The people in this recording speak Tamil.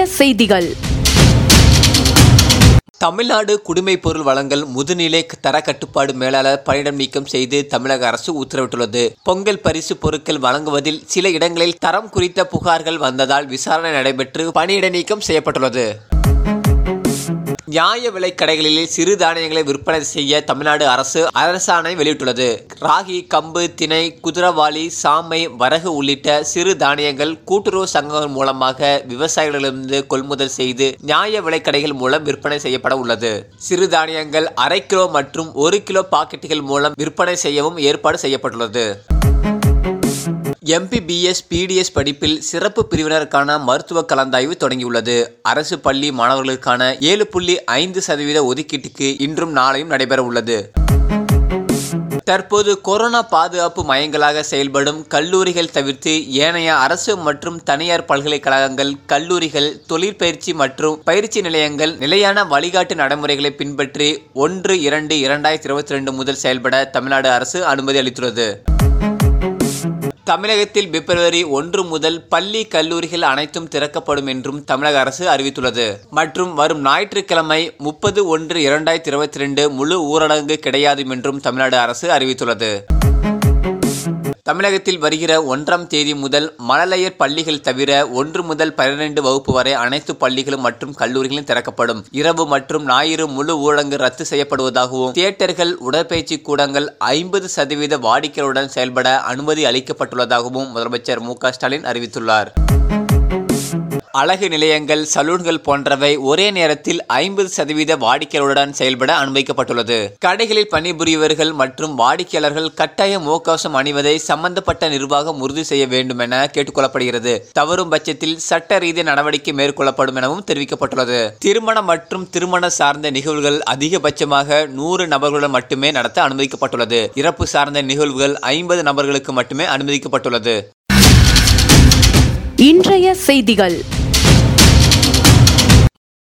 செய்திகள் தமிழ்நாடு குடிமைப் பொருள் வழங்கல் முதுநிலை தர கட்டுப்பாடு மேலாளர் பணியிடம் நீக்கம் செய்து தமிழக அரசு உத்தரவிட்டுள்ளது பொங்கல் பரிசு பொருட்கள் வழங்குவதில் சில இடங்களில் தரம் குறித்த புகார்கள் வந்ததால் விசாரணை நடைபெற்று பணியிட நீக்கம் செய்யப்பட்டுள்ளது நியாய விலை கடைகளில் சிறு தானியங்களை விற்பனை செய்ய தமிழ்நாடு அரசு அரசாணை வெளியிட்டுள்ளது ராகி கம்பு திணை குதிரவாளி சாமை வரகு உள்ளிட்ட சிறு தானியங்கள் கூட்டுறவு சங்கங்கள் மூலமாக விவசாயிகளிடமிருந்து கொள்முதல் செய்து நியாய விலை கடைகள் மூலம் விற்பனை செய்யப்பட உள்ளது சிறு தானியங்கள் அரை கிலோ மற்றும் ஒரு கிலோ பாக்கெட்டுகள் மூலம் விற்பனை செய்யவும் ஏற்பாடு செய்யப்பட்டுள்ளது எம்பிபிஎஸ் பிடிஎஸ் படிப்பில் சிறப்பு பிரிவினருக்கான மருத்துவ கலந்தாய்வு தொடங்கியுள்ளது அரசு பள்ளி மாணவர்களுக்கான ஏழு புள்ளி ஐந்து சதவீத ஒதுக்கீட்டுக்கு இன்றும் நாளையும் நடைபெற உள்ளது தற்போது கொரோனா பாதுகாப்பு மையங்களாக செயல்படும் கல்லூரிகள் தவிர்த்து ஏனைய அரசு மற்றும் தனியார் பல்கலைக்கழகங்கள் கல்லூரிகள் தொழிற்பயிற்சி மற்றும் பயிற்சி நிலையங்கள் நிலையான வழிகாட்டு நடைமுறைகளை பின்பற்றி ஒன்று இரண்டு இரண்டாயிரத்தி இருபத்தி ரெண்டு முதல் செயல்பட தமிழ்நாடு அரசு அனுமதி அளித்துள்ளது தமிழகத்தில் பிப்ரவரி ஒன்று முதல் பள்ளி கல்லூரிகள் அனைத்தும் திறக்கப்படும் என்றும் தமிழக அரசு அறிவித்துள்ளது மற்றும் வரும் ஞாயிற்றுக்கிழமை முப்பது ஒன்று இரண்டாயிரத்தி இருபத்தி ரெண்டு முழு ஊரடங்கு கிடையாது என்றும் தமிழ்நாடு அரசு அறிவித்துள்ளது தமிழகத்தில் வருகிற ஒன்றாம் தேதி முதல் மழலையர் பள்ளிகள் தவிர ஒன்று முதல் பன்னிரண்டு வகுப்பு வரை அனைத்து பள்ளிகளும் மற்றும் கல்லூரிகளும் திறக்கப்படும் இரவு மற்றும் ஞாயிறு முழு ஊரடங்கு ரத்து செய்யப்படுவதாகவும் தியேட்டர்கள் உடற்பயிற்சி கூடங்கள் ஐம்பது சதவீத வாடிக்கையாளருடன் செயல்பட அனுமதி அளிக்கப்பட்டுள்ளதாகவும் முதலமைச்சர் மு ஸ்டாலின் அறிவித்துள்ளார் அழகு நிலையங்கள் சலூன்கள் போன்றவை ஒரே நேரத்தில் ஐம்பது சதவீத வாடிக்கையாளருடன் செயல்பட அனுமதிக்கப்பட்டுள்ளது கடைகளில் பணிபுரியவர்கள் மற்றும் வாடிக்கையாளர்கள் கட்டாய முகக்கவசம் அணிவதை சம்பந்தப்பட்ட நிர்வாகம் உறுதி செய்ய வேண்டும் என கேட்டுக்கொள்ளப்படுகிறது தவறும் பட்சத்தில் சட்ட ரீதிய நடவடிக்கை மேற்கொள்ளப்படும் எனவும் தெரிவிக்கப்பட்டுள்ளது திருமணம் மற்றும் திருமண சார்ந்த நிகழ்வுகள் அதிகபட்சமாக நூறு நபர்களுடன் மட்டுமே நடத்த அனுமதிக்கப்பட்டுள்ளது இறப்பு சார்ந்த நிகழ்வுகள் ஐம்பது நபர்களுக்கு மட்டுமே அனுமதிக்கப்பட்டுள்ளது இன்றைய செய்திகள்